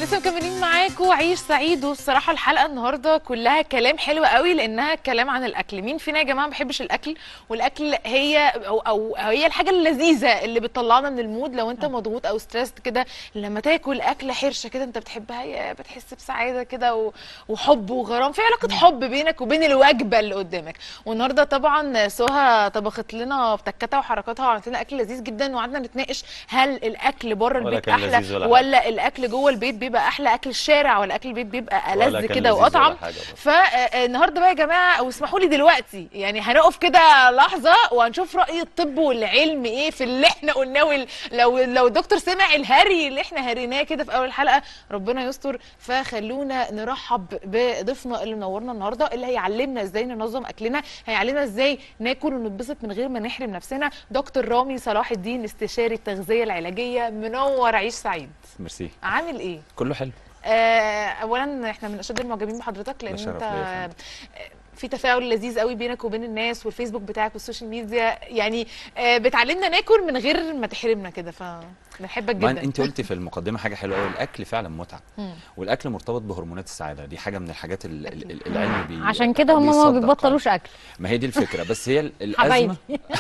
لسه مكملين معاكم عيش سعيد والصراحه الحلقه النهارده كلها كلام حلو قوي لانها كلام عن الاكل مين فينا يا جماعه ما بيحبش الاكل والاكل هي او, أو هي الحاجه اللذيذه اللي بتطلعنا من المود لو انت مضغوط او ستريسد كده لما تاكل اكله حرشه كده انت بتحبها يا بتحس بسعاده كده و- وحب وغرام في علاقه حب بينك وبين الوجبه اللي قدامك والنهارده طبعا سهى طبخت لنا بتكاتها وحركاتها وعملت لنا اكل لذيذ جدا وقعدنا نتناقش هل الاكل بره ولا البيت كان احلى لذيذ ولا حاجة. ولا الاكل جوه البيت بيبقى احلى اكل الشارع ولا اكل البيت بيبقى ولا ألذ كان كده لذيذ واطعم ولا حاجة برضه. فالنهارده بقى يا جماعه واسمحوا لي دلوقتي يعني هنقف كده لحظه وهنشوف راي الطب والعلم ايه في اللي احنا قلناه وال- لو لو الدكتور سمع الهري اللي احنا هريناه كده في اول الحلقه ربنا يستر فخلونا نرحب بضيفنا اللي منورنا النهارده اللي هيعلمنا ازاي ننظم اكلنا هيعلمنا ازاي ناكل ونتبسط من غير ما نحرم نفسنا دكتور رامي صلاح الدين استشاري التغذيه العلاجيه منور عيش سعيد ميرسي عامل ايه كله حلو آه، اولا احنا من اشد المعجبين بحضرتك لان ده شرف انت ليا يا فندم. آه، في تفاعل لذيذ قوي بينك وبين الناس والفيسبوك بتاعك والسوشيال ميديا يعني آه، بتعلمنا ناكل من غير ما تحرمنا كده فبنحبك ما جدا انت قلتي في المقدمه حاجه حلوه قوي الاكل فعلا متعه مم. والاكل مرتبط بهرمونات السعاده دي حاجه من الحاجات ال- ال- ال- العلم بي عشان كده هم ما بيصدق بيبطلوش اكل ما هي دي الفكره بس هي ال- الازمه حبايبي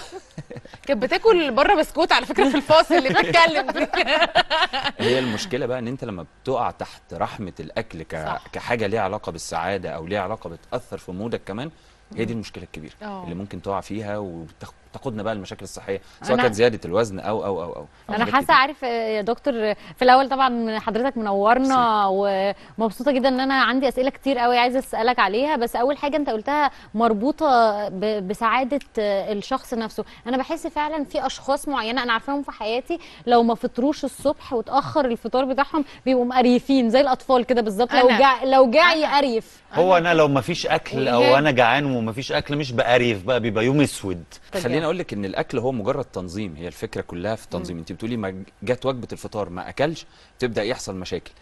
كانت بتاكل بره بسكوت على فكره في الفاصل اللي بتكلم فيه هي المشكله بقى ان انت لما بتقع تحت رحمه الاكل ك... صح. كحاجه ليها علاقه بالسعاده او ليها علاقه بتاثر في مودك كمان هي دي المشكله الكبيره اه. اللي ممكن تقع فيها وتاخدنا بقى المشاكل الصحيه سواء أنا- كانت زياده الوزن او او او او انا حاجات حاسه كتير. عارف يا دكتور في الاول طبعا حضرتك منورنا ومبسوطه جدا ان انا عندي اسئله كتير قوي عايزه اسالك عليها بس اول حاجه انت قلتها مربوطه ب- بسعاده الشخص نفسه انا بحس فعلا في اشخاص معينه انا عارفاهم في حياتي لو ما فطروش الصبح وتاخر الفطار بتاعهم بيبقوا مقريفين زي الاطفال كده بالظبط لو أنا. جاع لو جاع أنا. يقريف هو انا لو ما فيش اكل وإيهاب. او انا جعان وما فيش اكل مش بقريف بقى بيبقى يوم اسود خليني اقول لك ان الاكل هو مجرد تنظيم هي الفكره كلها في التنظيم انت بتقولي ما جت وجبه الفطار ما اكلش تبدا يحصل مشاكل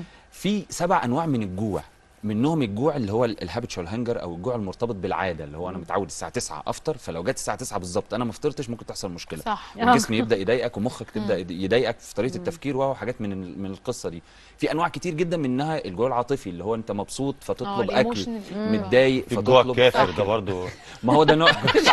في سبع انواع من الجوع منهم الجوع اللي هو الهابيتشوال هانجر او الجوع المرتبط بالعاده اللي هو انا متعود الساعه 9 افطر فلو جت الساعه 9 بالظبط انا ما فطرتش ممكن تحصل مشكله صح والجسم يبدا يضايقك ومخك تبدا يضايقك في طريقه التفكير وحاجات من ال- من القصه دي في انواع كتير جدا منها الجوع العاطفي اللي هو انت مبسوط فتطلب اكل الemotional. متضايق في الجوع فتطلب الكافر أكل. ده برضه ما هو ده نوع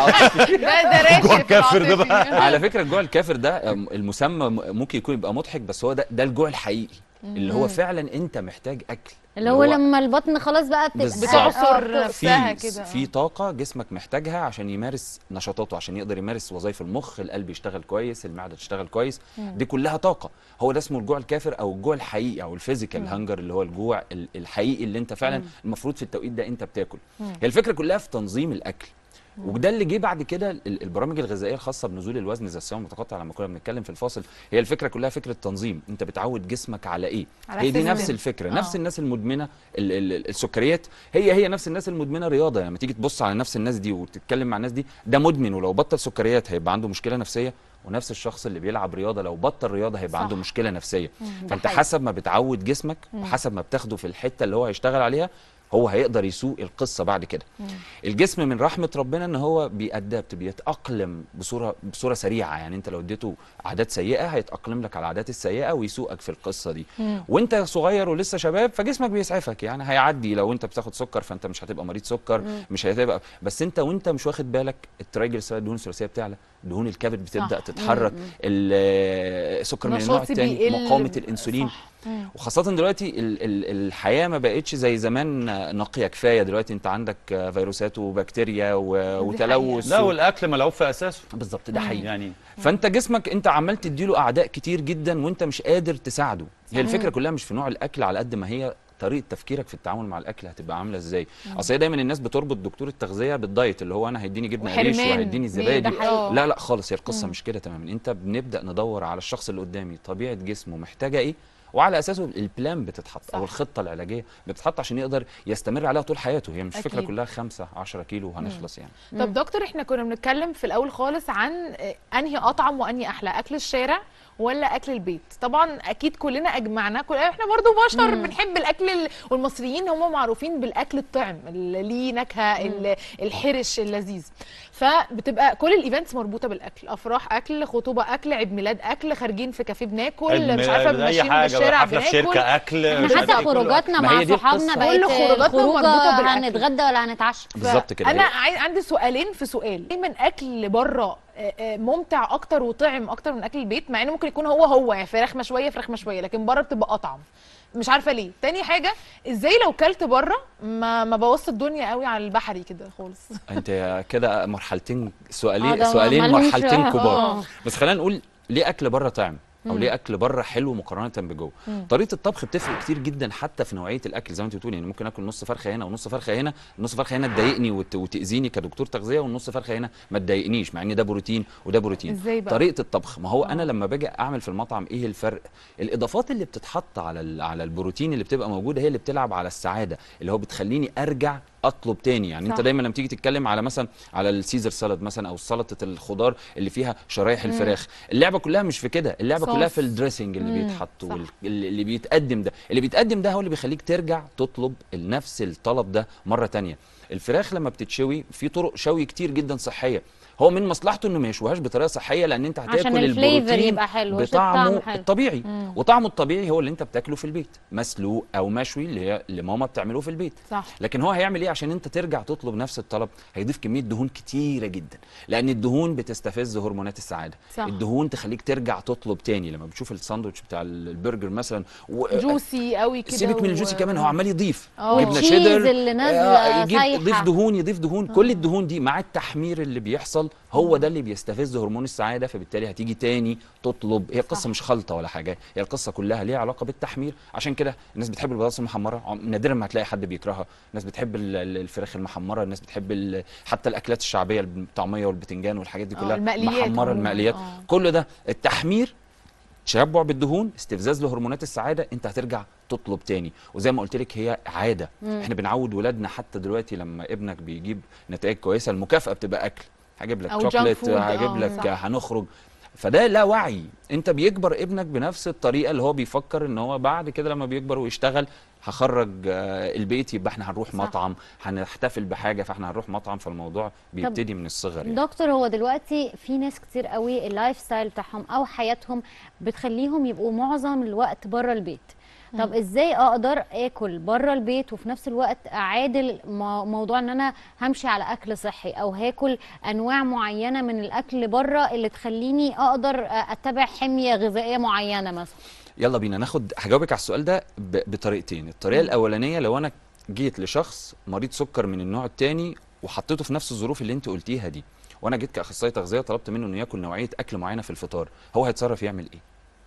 ده ده راشق جوع في كافر ده العاطفي. بقى. على فكره الجوع الكافر ده أم، المسمى م- ممكن يكون يبقى مضحك بس هو ده ده الجوع الحقيقي اللي هو فعلا انت محتاج اكل اللي هو لما البطن خلاص بقى بتبقى بالظبط. بتعصر آه، نفسها في كده في طاقه جسمك محتاجها عشان يمارس نشاطاته عشان يقدر يمارس وظائف المخ القلب يشتغل كويس المعده تشتغل كويس دي كلها طاقه هو ده اسمه الجوع الكافر او الجوع الحقيقي او الفيزيكال هانجر اللي هو الجوع ال- الحقيقي اللي انت فعلا المفروض في التوقيت ده انت بتاكل هي الفكره كلها في تنظيم الاكل وده اللي جه بعد كده ال- البرامج الغذائيه الخاصه بنزول الوزن زي الصيام المتقطع لما كنا بنتكلم في الفاصل هي الفكره كلها فكره تنظيم انت بتعود جسمك على ايه على هي دي system. نفس الفكره آه. نفس الناس المدمنه ال- ال- السكريات هي هي نفس الناس المدمنه رياضه يعني لما تيجي تبص على نفس الناس دي وتتكلم مع الناس دي ده مدمن ولو بطل سكريات هيبقى عنده مشكله نفسيه ونفس الشخص اللي بيلعب رياضه لو بطل رياضه هيبقى صح. عنده مشكله نفسيه فانت حقيقي. حسب ما بتعود جسمك وحسب ما بتاخده في الحته اللي هو هيشتغل عليها هو هيقدر يسوق القصه بعد كده الجسم من رحمه ربنا ان هو بيأدبت بيتاقلم بصوره بصوره سريعه يعني انت لو اديته عادات سيئه هيتاقلم لك على العادات السيئه ويسوقك في القصه دي وانت صغير ولسه شباب فجسمك بيسعفك يعني هيعدي لو انت بتاخد سكر فانت مش هتبقى مريض سكر مش هتبقى بس انت وانت مش واخد بالك الترايجلسيرايد الدهون الثلاثيه بتعلى دهون الكبد بتبدا صح. تتحرك ال- السكر من النوع نشاطي الثاني بيقل. مقاومه الانسولين صح. مم. وخاصة دلوقتي ال ال الحياة ما بقتش زي زمان نقية كفاية دلوقتي انت عندك فيروسات وبكتيريا و- وتلوث لا و- والاكل ملعوب في اساسه بالظبط ده حقيقي يعني فانت جسمك انت عمال تديله اعداء كتير جدا وانت مش قادر تساعده هي الفكرة كلها مش في نوع الاكل على قد ما هي طريقه تفكيرك في التعامل مع الاكل هتبقى عامله ازاي اصل هي دايما الناس بتربط دكتور التغذيه بالدايت اللي هو انا هيديني جبنه قريش وحرمان. وهيديني ده زبادي حقيقي. لا لا خالص هي القصه مش كده تماما انت بنبدا ندور على الشخص اللي قدامي طبيعه جسمه محتاجه ايه وعلى اساسه البلان بتتحط صح. او الخطه العلاجيه بتتحط عشان يقدر يستمر عليها طول حياته هي مش فكره أكيد. كلها 5 10 كيلو وهنخلص يعني طب دكتور احنا كنا بنتكلم في الاول خالص عن آه، انهي اطعم وانهي احلى اكل الشارع ولا اكل البيت طبعا اكيد كلنا اجمعنا كل احنا برضو بشر بنحب الاكل ال... والمصريين هم معروفين بالاكل الطعم اللي ليه نكهه ال- الحرش اللذيذ فبتبقى كل الايفنتس مربوطه بالاكل افراح اكل خطوبه اكل عيد ميلاد اكل خارجين في كافيه بناكل مش عارفه اي ماشيين في حاجه الشارع حفله في بناكل شركه اكل احنا مش حتى عارف إيه، كله خروجاتنا ما مع هي دي صحابنا القصة. بقت كل خروجاتنا خروجه مربوطة بالأكل. هنتغدى ولا هنتعشى بالظبط كده انا هي- عاي- عندي سؤالين في سؤال دايما اكل بره آه، آه، ممتع اكتر وطعم اكتر من اكل البيت مع انه ممكن يكون هو هو يعني فراخ مشويه فراخ مشويه لكن بره بتبقى اطعم مش عارفه ليه تاني حاجه ازاي لو كلت بره ما ما بوظت الدنيا قوي على البحري كده خالص انت كده مرحلتين آه، سؤالين ده سؤالين ملهمش- مرحلتين آه. كبار بس خلينا نقول ليه اكل بره طعم او ليه اكل بره حلو مقارنه بجوه طريقه الطبخ بتفرق كتير جدا حتى في نوعيه الاكل زي ما انت بتقولي يعني ممكن اكل نص فرخه هنا ونص فرخه هنا النص فرخه هنا تضايقني وت- وتاذيني كدكتور تغذيه والنص فرخه هنا ما تضايقنيش مع ان ده بروتين وده بروتين ازاي بقى؟ طريقه الطبخ ما هو انا لما باجي اعمل في المطعم ايه الفرق الاضافات اللي بتتحط على ال- على البروتين اللي بتبقى موجوده هي اللي بتلعب على السعاده اللي هو بتخليني ارجع اطلب تاني يعني انت صح. دايما لما تيجي تتكلم على مثلا على السيزر سالاد مثلا او سلطه الخضار اللي فيها شرايح الفراخ اللعبه كلها مش في كده اللعبه صوص. كلها في الدريسنج اللي مم، بيتحط صح. وال- اللي اللي بيتقدم ده اللي بيتقدم ده هو اللي بيخليك ترجع تطلب نفس الطلب ده مره تانية الفراخ لما بتتشوي في طرق شوي كتير جدا صحيه هو من مصلحته انه ما يشويهاش بطريقه صحيه لان انت هتاكل عشان الفليفر البروتين يبقى حلو عشان الطعم بطعمه حلو. الطبيعي وطعمه الطبيعي هو اللي انت بتاكله في البيت مسلوق او مشوي اللي هي اللي ماما بتعمله في البيت صح لكن هو هيعمل ايه عشان انت ترجع تطلب نفس الطلب هيضيف كميه دهون كتيره جدا لان الدهون بتستفز هرمونات السعاده صح. الدهون تخليك ترجع تطلب تاني لما بتشوف الساندوتش بتاع ال- البرجر مثلا و... جوسي قوي كده سيبك من و- الجوسي كمان هو عمال يضيف اه. جبنه والتشيز شيدر اللي نازلة آه، يجيب سايحة. يضيف دهون يضيف دهون كل الدهون دي مع التحمير اللي بيحصل هو ده اللي بيستفز هرمون السعاده فبالتالي هتيجي تاني تطلب هي القصه صح. مش خلطه ولا حاجه هي القصه كلها ليها علاقه بالتحمير عشان كده الناس بتحب البطاطس المحمره عم- نادرا ما هتلاقي حد بيكرهها الناس بتحب ال- ال- الفراخ المحمره الناس بتحب ال- حتى الاكلات الشعبيه الطعميه والبتنجان والحاجات دي اه، كلها المقليات محمره عموماً. المقليات اه. كل ده التحمير تشبع بالدهون استفزاز لهرمونات السعاده انت هترجع تطلب تاني وزي ما قلت لك هي عاده احنا بنعود ولادنا حتى دلوقتي لما ابنك بيجيب نتائج كويسه المكافاه بتبقى اكل هجيب لك أو junk شوكليت food، هجيب اه، لك صح. هنخرج فده لا وعي انت بيكبر ابنك بنفس الطريقه اللي هو بيفكر ان هو بعد كده لما بيكبر ويشتغل هخرج آه، البيت يبقى احنا هنروح صح. مطعم هنحتفل بحاجه فاحنا هنروح مطعم فالموضوع بيبتدي من الصغر يعني. دكتور هو دلوقتي في ناس كتير قوي اللايف ستايل بتاعهم او حياتهم بتخليهم يبقوا معظم الوقت بره البيت طب ازاي اقدر اكل بره البيت وفي نفس الوقت اعادل مو- موضوع ان انا همشي على اكل صحي او هاكل انواع معينه من الاكل بره اللي تخليني اقدر اتبع حميه غذائيه معينه مثلا يلا بينا ناخد هجاوبك على السؤال ده ب- بطريقتين الطريقه الاولانيه لو انا جيت لشخص مريض سكر من النوع الثاني وحطيته في نفس الظروف اللي انت قلتيها دي وانا جيت كاخصائي تغذيه طلبت منه انه ياكل نوعيه اكل معينه في الفطار هو هيتصرف يعمل ايه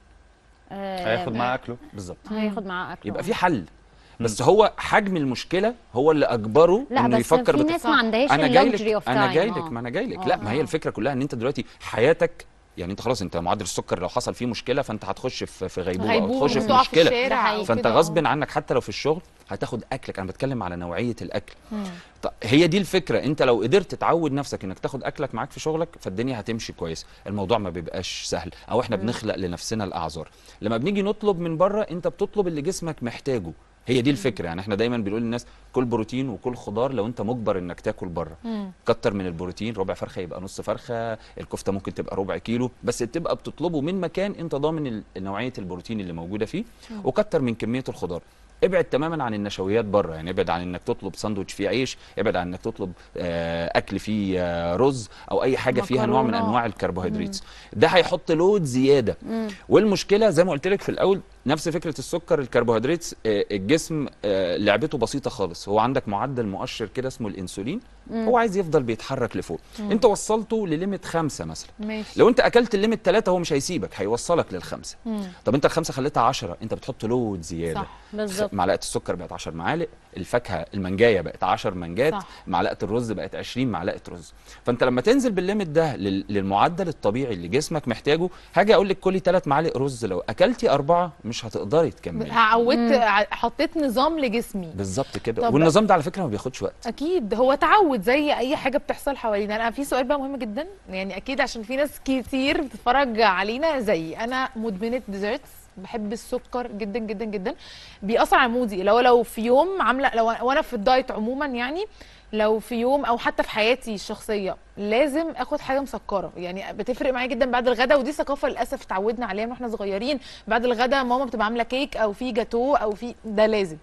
آه، هياخد معاه اكله بالظبط هياخد معاه اكل يبقى آه. في حل بس هو حجم المشكله هو اللي اجبره لا انه بس يفكر في بت- ناس ما عندهاش انا جاي اللوكجري لك اوف انا جاي تايم لك ما انا جاي لك آه، لا ما هي آه. الفكره كلها ان انت دلوقتي حياتك يعني انت خلاص انت معدل السكر لو حصل فيه مشكله فانت هتخش في في غيبوبه او غيبوبه تخش في وتقع في مشكله الشارع ده حقيقي. أو فانت كده، غصب اه. عنك حتى لو في الشغل هتاخد اكلك انا بتكلم على نوعيه الاكل طب هي دي الفكره انت لو قدرت تعود نفسك انك تاخد اكلك معاك في شغلك فالدنيا هتمشي كويس الموضوع ما بيبقاش سهل او احنا بنخلق لنفسنا الاعذار لما بنيجي نطلب من بره انت بتطلب اللي جسمك محتاجه هي دي الفكره يعني احنا دايما بنقول للناس كل بروتين وكل خضار لو انت مجبر انك تاكل بره كتر من البروتين ربع فرخه يبقى نص فرخه الكفته ممكن تبقى ربع كيلو بس تبقى بتطلبه من مكان انت ضامن ال- نوعيه البروتين اللي موجوده فيه وكتر من كميه الخضار ابعد تماما عن النشويات بره يعني ابعد عن انك تطلب ساندوتش فيه عيش ابعد عن انك تطلب آه، اكل فيه آه، رز او اي حاجه فيها نوع من مكرونة. انواع الكربوهيدرات ده هيحط لود زياده والمشكله زي ما قلت لك في الاول نفس فكره السكر الكربوهيدرات آه، الجسم آه، لعبته بسيطه خالص هو عندك معدل مؤشر كده اسمه الانسولين هو عايز يفضل بيتحرك لفوق انت وصلته لليميت خمسة مثلا ماشي لو انت اكلت الليميت ثلاثة هو مش هيسيبك هيوصلك للخمسة طب انت الخمسة خليتها عشرة انت بتحط لود زيادة صح، بالظبط. معلقة السكر بقت 10 معالق الفاكهة المانجاية بقت 10 منجات صح. معلقة الرز بقت 20 معلقة رز فانت لما تنزل بالليميت ده لل- للمعدل الطبيعي اللي جسمك محتاجه هاجي اقول لك كلي ثلاث معالق رز لو اكلتي أربعة مش مش هتقدري تكملي عودت ع- حطيت نظام لجسمي بالظبط كده طب- والنظام ده على فكره ما بياخدش وقت اكيد هو تعود زي اي حاجه بتحصل حوالينا انا في سؤال بقى مهم جدا يعني اكيد عشان في ناس كتير بتتفرج علينا زي انا مدمنه ديزرتس بحب السكر جدا جدا جدا بيأثر على مودي لو لو في يوم عامله لو وانا في الدايت عموما يعني لو في يوم او حتى في حياتي الشخصيه لازم اخد حاجه مسكره يعني بتفرق معايا جدا بعد الغداء ودي ثقافه للاسف اتعودنا عليها من واحنا صغيرين بعد الغداء ماما بتبقى عامله كيك او في جاتو او في ده لازم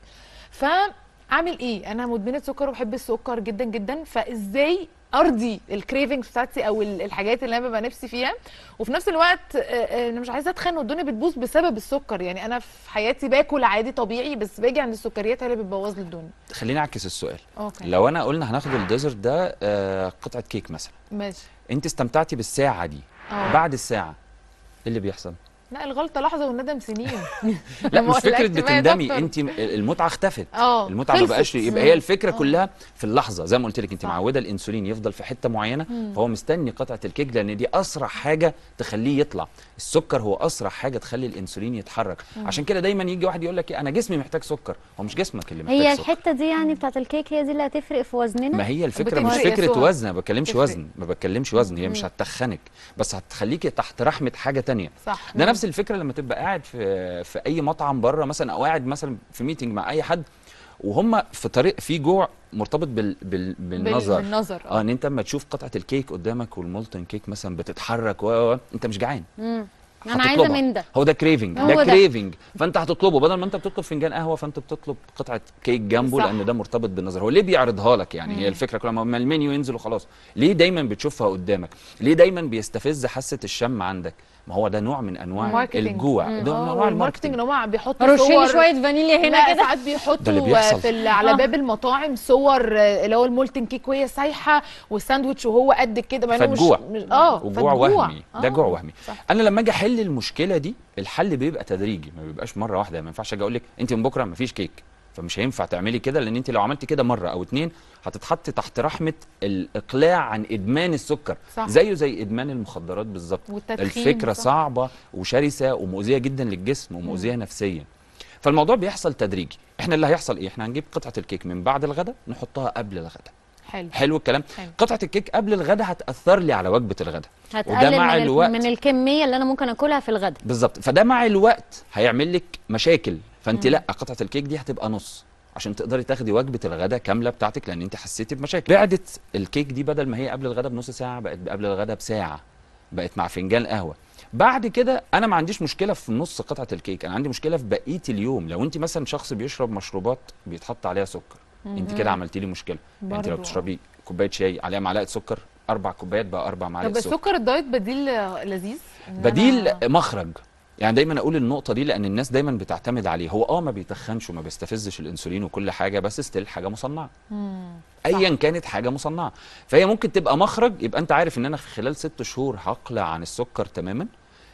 فاعمل ايه انا مدمنه سكر وبحب السكر جدا جدا فازاي ارضي الكريفنجز بتاعتي او ال- الحاجات اللي انا ببقى نفسي فيها وفي نفس الوقت آه، آه، انا مش عايزه اتخن والدنيا بتبوظ بسبب السكر يعني انا في حياتي باكل عادي طبيعي بس باجي عند السكريات هي اللي بتبوظ لي الدنيا خليني اعكس السؤال اوكي لو انا قلنا هناخد الديزرت ده آه، قطعه كيك مثلا ماشي انت استمتعتي بالساعه دي اه بعد الساعه ايه اللي بيحصل لا الغلطه لحظه والندم سنين لا ما مش هو فكره الأكل بقى يا بتندمي دكتور. انت المتعه اختفت اه المتعه ما خلصت. بقاش يبقى هي الفكره آه. كلها في اللحظه زي ما قلت لك انت صح. معوده الانسولين يفضل في حته معينه مم. فهو مستني قطعه الكيك لان دي اسرع حاجه تخليه يطلع السكر هو اسرع حاجه تخلي الانسولين يتحرك عشان كده دايما يجي واحد يقول لك إيه، انا جسمي محتاج سكر هو مش جسمك اللي محتاج هي سكر الحته دي يعني بتاعت الكيك هي دي اللي هتفرق في وزننا ما هي الفكره بتفرق مش يا فكره سهى. وزن ما بتكلمش بتفرق. وزن ما بتكلمش وزن هي مش هتخنك بس هتخليكي تحت رحمه حاجه تانية صح ده نفس الفكره لما تبقى قاعد في في اي مطعم بره مثلا او قاعد مثلا في ميتنج مع اي حد وهم في طريق في جوع مرتبط بال بال بالنظر بالنظر اه ان انت اما تشوف قطعه الكيك قدامك والمولتن كيك مثلا بتتحرك و و- انت مش جعان مم. انا عايزه هتطلبها. من ده هو ده كريفنج هو ده ده. كريفنج فانت هتطلبه بدل ما انت بتطلب فنجان قهوه فانت بتطلب قطعه كيك جنبه صح. لان ده مرتبط بالنظر هو ليه بيعرضها لك يعني هي الفكره كلها ما المنيو ينزل وخلاص ليه دايما بتشوفها قدامك ليه دايما بيستفز حاسه الشم عندك ما هو ده نوع من انواع ماركتينج. الجوع ده اه نوع الماركتنج الماركتنج ان هم بيحطوا رش لي صور شويه فانيليا هنا لا كده ساعات ده اللي بيحطوا بيحصل. في ال- على آه. باب المطاعم صور آه، اللي هو المولتن كيك وهي سايحه والساندوتش وهو قد كده مع إنه مش فتجوع. مش اه وجوع فتجوع. وهمي ده آه، جوع وهمي صح. انا لما اجي احل المشكله دي الحل بيبقى تدريجي ما بيبقاش مره واحده ما ينفعش اجي اقول لك انت من بكره ما فيش كيك فمش هينفع تعملي كده لان انت لو عملتي كده مره او اتنين هتتحطي تحت رحمه الاقلاع عن ادمان السكر صح. زيه زي ادمان المخدرات بالظبط والتدخين الفكره صح. صعبه وشرسه ومؤذيه جدا للجسم ومؤذيه نفسيا فالموضوع بيحصل تدريجي احنا اللي هيحصل ايه احنا هنجيب قطعه الكيك من بعد الغداء نحطها قبل الغداء حلو حلو الكلام حلو. قطعه الكيك قبل الغداء هتاثر لي على وجبه الغداء وده هتقلل مع من, ال- الوقت من الكميه اللي انا ممكن اكلها في الغدا بالظبط فده مع الوقت هيعمل لك مشاكل فانت لا قطعه الكيك دي هتبقى نص عشان تقدري تاخدي وجبه الغداء كامله بتاعتك لان انت حسيتي بمشاكل بعدت الكيك دي بدل ما هي قبل الغداء بنص ساعه بقت قبل الغداء بساعه بقت مع فنجان قهوه بعد كده انا ما عنديش مشكله في نص قطعه الكيك انا عندي مشكله في بقيه اليوم لو انت مثلا شخص بيشرب مشروبات بيتحط عليها سكر انت كده عملتي لي مشكله يعني انت لو برضو. بتشربي كوبايه شاي عليها معلقه سكر اربع كوبايات بقى اربع معالق طب سكر السكر الدايت بديل لذيذ إن بديل أنا- مخرج يعني دايما اقول النقطه دي لان الناس دايما بتعتمد عليه هو اه ما بيتخنش وما بيستفزش الانسولين وكل حاجه بس ستيل حاجه مصنعه مم. ايا كانت حاجه مصنعه فهي ممكن تبقى مخرج يبقى انت عارف ان انا في خلال ست شهور هقلع عن السكر تماما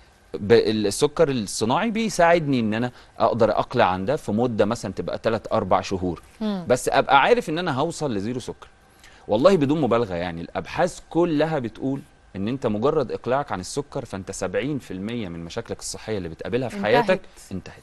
ب- السكر الصناعي بيساعدني ان انا اقدر اقلع عن ده في مده مثلا تبقى 3 4 شهور مم. بس ابقى عارف ان انا هوصل لزيرو سكر والله بدون مبالغه يعني الابحاث كلها بتقول ان انت مجرد اقلاعك عن السكر فانت 70% من مشاكلك الصحيه اللي بتقابلها في انتهت. حياتك انتهت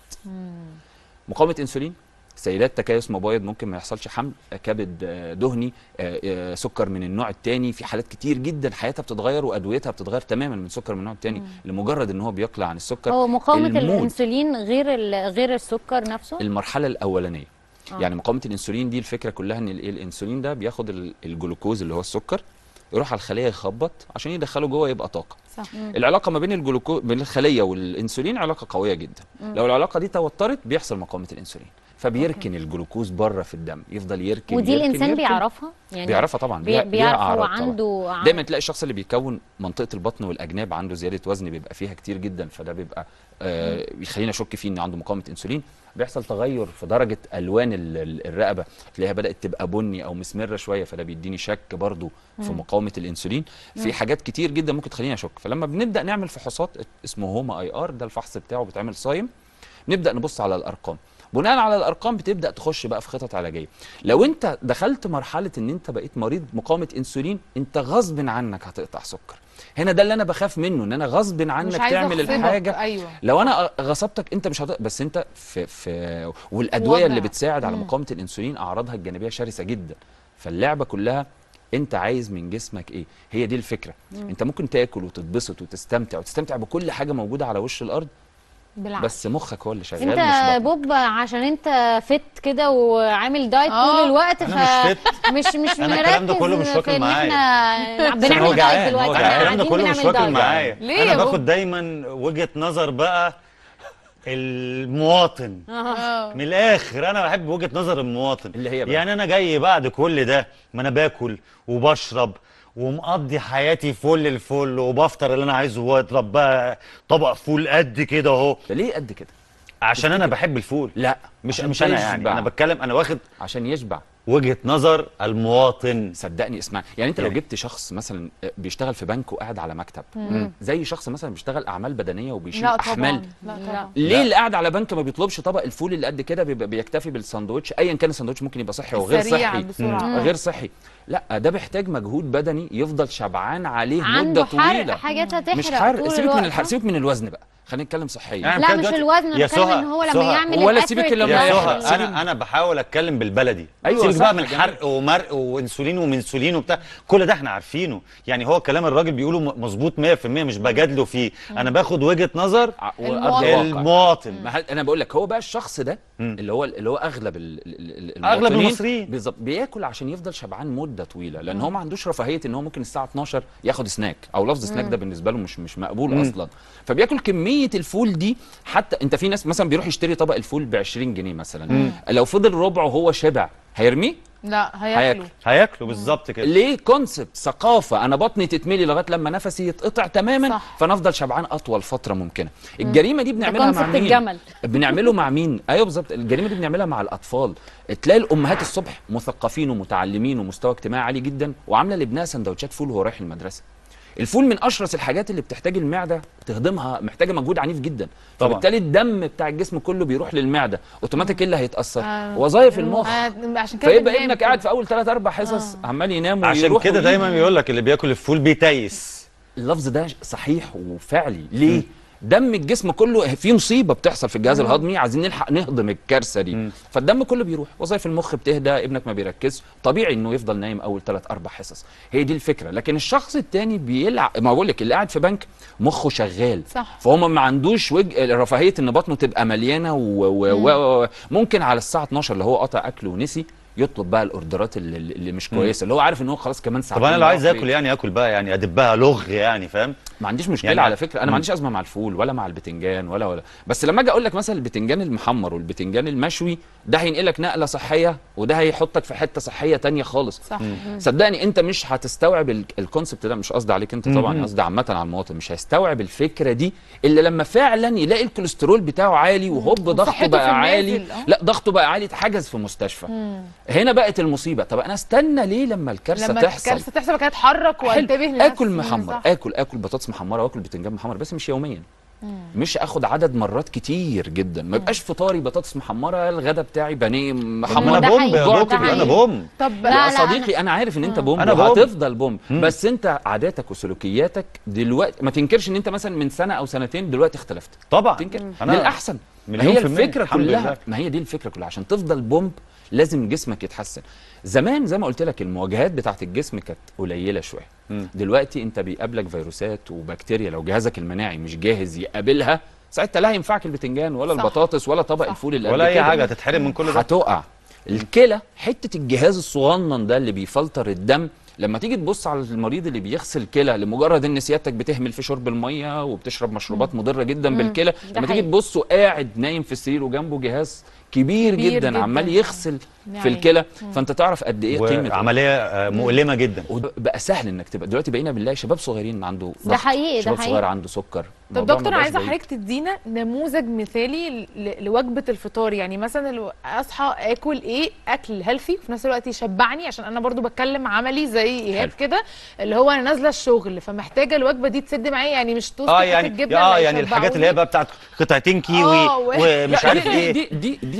مقاومه انسولين سيدات تكيس مبايض ممكن ما يحصلش حمل كبد آه، دهني آه، آه، سكر من النوع الثاني في حالات كتير جدا حياتها بتتغير وادويتها بتتغير تماما من سكر من النوع الثاني لمجرد ان هو بيقلع عن السكر هو مقاومه المود. الانسولين غير ال- غير السكر نفسه المرحله الاولانيه آه. آه. يعني مقاومه الانسولين دي الفكره كلها ان الايه الانسولين ده بياخد ال- الجلوكوز اللي هو السكر يروح على الخليه يخبط عشان يدخله جوه يبقى طاقه صح العلاقه ما بين الجلوكوز بين الخليه والانسولين علاقه قويه جدا لو العلاقه دي توترت بيحصل مقاومه الانسولين فبيركن الجلوكوز بره في الدم يفضل يركن ودي يركن الانسان يركن. بيعرفها يعني بيعرفها طبعا بي ليها- ليها بيعرف هو أعراض طبعاً. عنده ع- دايما تلاقي الشخص اللي بيكون منطقه البطن والاجناب عنده زياده وزن بيبقى فيها كتير جدا فده بيبقى آه يخلينا اشك فيه ان عنده مقاومه انسولين بيحصل تغير في درجه الوان ال- ال- الرقبه تلاقيها بدات تبقى بني او مسمره شويه فده بيديني شك برضو في مقاومه الانسولين في حاجات كتير جدا ممكن تخليني اشك فلما بنبدا نعمل فحوصات اسمه هوما اي ار ده الفحص بتاعه بيتعمل صايم نبدا نبص على الارقام بناء على الارقام بتبدا تخش بقى في خطط علاجيه لو انت دخلت مرحله ان انت بقيت مريض مقاومه انسولين انت غصب عنك هتقطع سكر هنا ده اللي انا بخاف منه ان انا غصب عنك مش عايزة تعمل أغصبك. الحاجه ايوه لو انا غصبتك انت مش هت... بس انت في في والادويه وضع. اللي بتساعد على مم. مقاومه الانسولين اعراضها الجانبيه شرسه جدا فاللعبه كلها انت عايز من جسمك ايه هي دي الفكره انت ممكن تاكل وتتبسط وتستمتع وتستمتع بكل حاجه موجوده على وش الارض بالعكس بس مخك هو اللي شغال انت مش بطنك. بوب عشان انت فت كده وعامل دايت آه. طول الوقت ف أنا مش فت. مش مش أنا الكلام ده مركز كله مش في واكل ان معايا. احنا هو بنعمل دايت جعان هو دلوقتي جعان احنا الكلام ده قاعدين كله مش بنعمل واكل دايت معايا ليه انا يا باخد بوب؟ دايما وجهه نظر بقى المواطن آه. من الاخر انا بحب وجهه نظر المواطن اللي هي بقى؟ يعني انا جاي بعد كل ده ما انا باكل وبشرب ومقضي حياتي فل الفل وبفطر اللي انا عايزه واضرب بقى طبق فول قد كده اهو ده ليه قد كده عشان انا بحب الفول لا مش عشان مش انا يعني تشبع. انا بتكلم انا واخد عشان يشبع وجهه نظر المواطن صدقني اسمع يعني انت لو يعني- جبت شخص مثلا بيشتغل في بنك وقاعد على مكتب زي شخص مثلا بيشتغل اعمال بدنيه وبيشيل لا احمال طبعا لا طبعا ليه اللي قاعد على بنك ما بيطلبش طبق الفول اللي قد كده بيبقى بيكتفي بالساندوتش ايا كان الساندوتش ممكن يبقى صحي وغير سريع صحي بسرعة. مم. غير صحي لا ده بيحتاج مجهود بدني يفضل شبعان عليه مده عنده حرق طويله حاجات هتحرق مش حرق طول سيبك من الوقت. الحرق سيبك من الوزن بقى خلينا نتكلم صحيا يعني لا بتكلم مش دلوقتي- الوزن يا انا بتكلم سهى- ان هو لما سهى. يعمل ولا الأكل سيبك اللي كده. يا يحرق. سهى انا انا بحاول اتكلم بالبلدي أيوة سيبك صح، بقى من جميل. حرق ومرق وانسولين ومنسولين وبتاع كل ده احنا عارفينه يعني هو كلام الراجل بيقوله م- مظبوط 100% مش بجادله فيه انا باخد وجهة نظر ع- المواطن. وأرض الواقع. المواطن ما هل- انا بقول لك هو بقى الشخص ده مم. اللي هو اللي هو اغلب ال- ال- ال- أغلب المواطنين المصريين. بالظبط بياكل عشان يفضل شبعان مده طويله لان هو ما عندوش رفاهيه ان هو ممكن الساعه 12 ياخد سناك او لفظ سناك ده بالنسبه له مش مش مقبول مم. اصلا فبياكل كميه الفول دي حتى انت في ناس مثلا بيروح يشتري طبق الفول ب 20 جنيه مثلا لو فضل ربعه وهو شبع هيرميه لا هياكلوا هياكل. هياكلوا بالظبط كده ليه كونسبت ثقافه انا بطني تتملي لغايه لما نفسي يتقطع تماما صح. فانا افضل شبعان اطول فتره ممكنه الجريمه دي ده بنعملها مع كونسبت مين الجمل بنعمله مع مين ايوه بالظبط الجريمه دي بنعملها مع الاطفال تلاقي الامهات الصبح مثقفين ومتعلمين ومستوى اجتماعي عالي جدا وعامله لابنها سندوتشات فول وهو رايح المدرسه الفول من اشرس الحاجات اللي بتحتاج المعده تهضمها محتاجه مجهود عنيف جدا طبعا. فبالتالي الدم بتاع الجسم كله بيروح للمعده اوتوماتيك ايه اللي هيتاثر آه. وظائف المخ آه، عشان كده فيبقى بننام ابنك كده. قاعد في اول ثلاث اربع حصص عمال ينام عشان ويروح كده ويجي. دايما بيقول لك اللي بياكل الفول بيتيس اللفظ ده صحيح وفعلي ليه دم الجسم كله في مصيبه بتحصل في الجهاز الهضمي عايزين نلحق نهضم الكارثه دي مم. فالدم كله بيروح وظائف المخ بتهدى ابنك ما بيركزش طبيعي انه يفضل نايم اول ثلاث اربع حصص هي دي الفكره لكن الشخص التاني بيلعب ما بقول لك اللي قاعد في بنك مخه شغال صح. فهو ما عندوش وج... رفاهيه ان بطنه تبقى مليانه وممكن و... و... و... ممكن على الساعه 12 اللي هو قطع اكل ونسي يطلب بقى الاوردرات اللي, اللي مش كويسه اللي هو عارف ان هو خلاص كمان ساعتين طب انا لو عايز بقى اكل يعني اكل بقى يعني ادبها لغ يعني فاهم ما عنديش مشكله يعني- يعني على فكره انا مم. ما عنديش ازمه مع الفول ولا مع البتنجان ولا ولا بس لما اجي اقول لك مثلا البتنجان المحمر والبتنجان المشوي ده هينقلك نقله صحيه وده هيحطك في حته صحيه تانية خالص صح صدقني انت مش هتستوعب ال- الكونسبت ده مش قصدي عليك انت طبعا مم. قصدي عامه على المواطن مش هيستوعب الفكره دي الا لما فعلا يلاقي الكوليسترول بتاعه عالي وهوب ضغطه وصحته في بقى عالي النازل، اه. لا ضغطه بقى عالي اتحجز في مستشفى هنا بقت المصيبه طب انا استنى ليه لما الكارثه لما تحصل الكارثه تحصل كده اتحرك حلو. وانتبه لنفسي اكل محمر صح. اكل اكل بطاطس محمره واكل بتنجان محمر بس مش يوميا مش اخد عدد مرات كتير جدا ما يبقاش فطاري بطاطس محمره الغدا بتاعي بانيه ما محمر انا ده بوم حقيقي، يا ده دكتور انا حقيقي. بوم طب لا، يا لا، صديقي انا عارف ان انت بوم أنا بوم. وهتفضل بوم بس انت عاداتك وسلوكياتك دلوقتي ما تنكرش ان انت مثلا من سنه او سنتين دلوقتي اختلفت طبعا تنكر أنا للاحسن ما مليون هي في المية. الفكره الحمد كلها لله. ما هي دي الفكره كلها عشان تفضل بومب لازم جسمك يتحسن زمان زي ما قلت لك المواجهات بتاعت الجسم كانت قليله شويه مم. دلوقتي انت بيقابلك فيروسات وبكتيريا لو جهازك المناعي مش جاهز يقابلها ساعتها لا ينفعك البتنجان ولا صح. البطاطس ولا طبق صح. الفول اللي ولا قد اي كده. حاجه هتتحرم من كل ده هتقع الكلى حته الجهاز الصغنن ده اللي بيفلتر الدم لما تيجي تبص على المريض اللي بيغسل كلى لمجرد ان سيادتك بتهمل في شرب الميه وبتشرب مشروبات مضره جدا بالكلى ده لما تيجي حقيقي. تبص قاعد نايم في السرير وجنبه جهاز كبير, كبير جدا, جداً. عمال يغسل يعني. في الكلى فانت تعرف قد ايه قيمه وعمليه آه، مؤلمه جدا بقى سهل انك تبقى دلوقتي بقينا بنلاقي شباب صغيرين عنده ده ضغط، حقيقي، ده شباب حقيقي. صغير عنده سكر طب الموضوع دكتور ما عايزه بقاش بعيد. حضرتك تدينا نموذج مثالي ل- لوجبه الفطار يعني مثلا الو- اصحى اكل ايه اكل هيلثي وفي نفس الوقت يشبعني عشان انا برضو بتكلم عملي زي ايهاب حلو. كده اللي هو انا نازله الشغل فمحتاجه الوجبه دي تسد معايا يعني مش توست اه حتة يعني جبنة اه اللي يعني الحاجات اللي هي يشبعوني. بقى بتاعت قطعتين كيوي آه، و- ومش لا عارف دي ايه دي دي, دي